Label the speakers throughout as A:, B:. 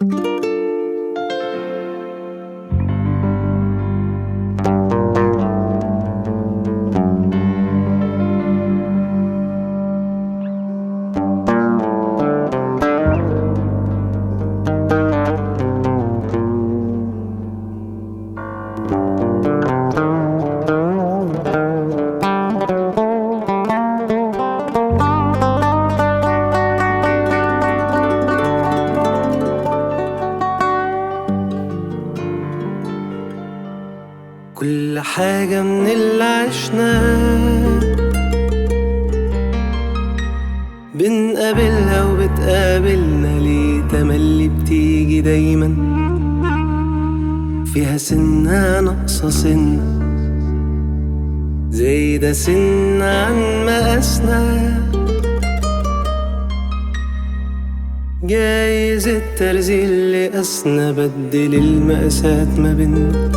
A: كل حاجة من اللي عشناه بنقابلها وبتقابلنا ليه تملي بتيجي دايما فيها سنة ناقصة سنة زايدة سنة عن مقاسنا جايز الترزيل اللي قاسنا بدل المقاسات ما بينا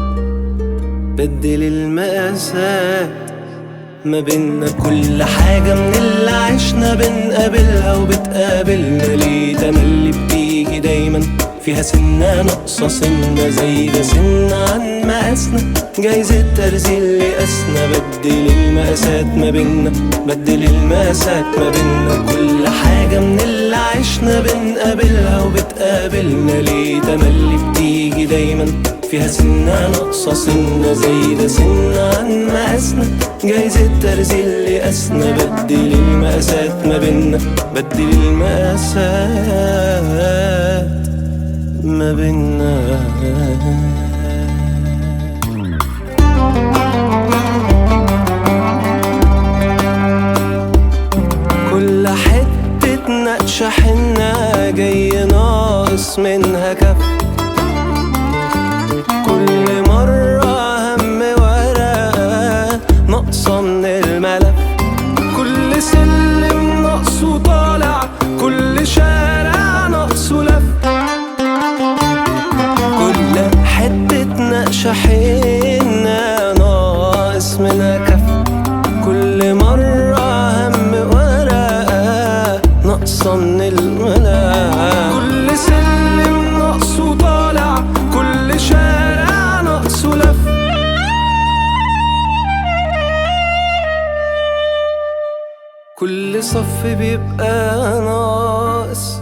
A: بدل المقاسات ما بينا كل حاجة من اللي عشنا بنقابلها وبتقابلنا ليه تملي بتيجي دايما فيها سنة ناقصة سنة زايدة سنة عن مقاسنا جايز الترزيل اللي قاسنا بدل المقاسات ما بينا بدل المقاسات ما بينا كل حاجة من اللي عشنا بنقابلها وبتقابلنا ليه تملي بتيجي دايما فيها سنة ناقصة سنة زايدة سنة عن مقاسنا جايز الترزيل اللي قاسنا بدل المقاسات ما بينا بدل المقاسات ما بينا كل حتة نقشة حنة جاي ناقص منها كف كل مرة هم ورقة ناقصة من الملف كل سلم ناقصه طالع كل شارع ناقصه لف كل حتة نقشة حنة ناقص منها كف كل مرة هم ورقة ناقصة من الملف كل سلم ناقصه طالع كل شارع ناقصه لف كل صف بيبقى ناقص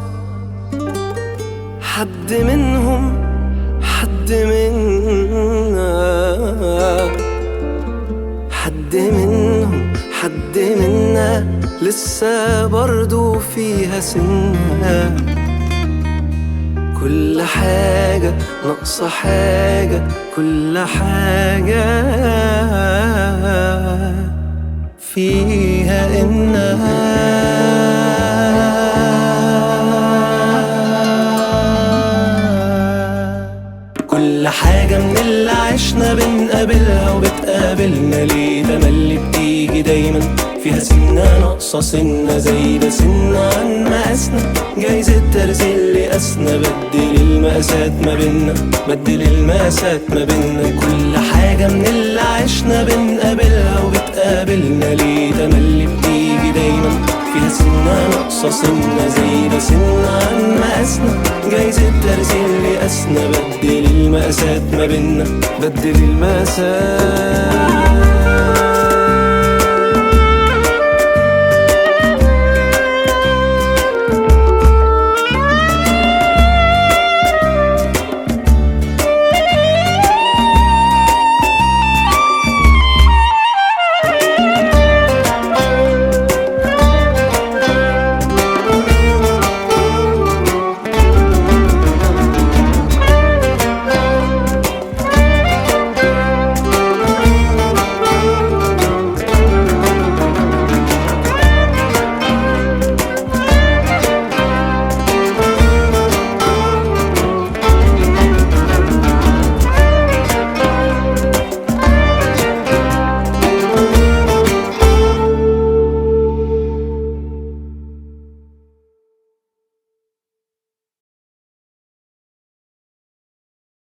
A: حد منهم حد منا حد منهم حد منا لسه برضو فيها سنة كل حاجة ناقصة حاجة كل حاجة فيها إنها كل حاجة من اللي عشنا بنقابلها وبتقابلنا ليه تملي بتيجي دايما فيها سنة ناقصة سنة زايدة سنة عن مقاسنا جايز الترزيل اللي قاسنا بدل المقاسات ما بينا بدل المقاسات ما بينا كل حاجة من اللي عشنا بنقابلها وبتقابلنا ليه تملي بتيجي دايما فيها سنة ناقصة سنة زايدة سنة عن مقاسنا جايز الترزيل اللي قاسنا بدل المقاسات ما بينا بدل المقاسات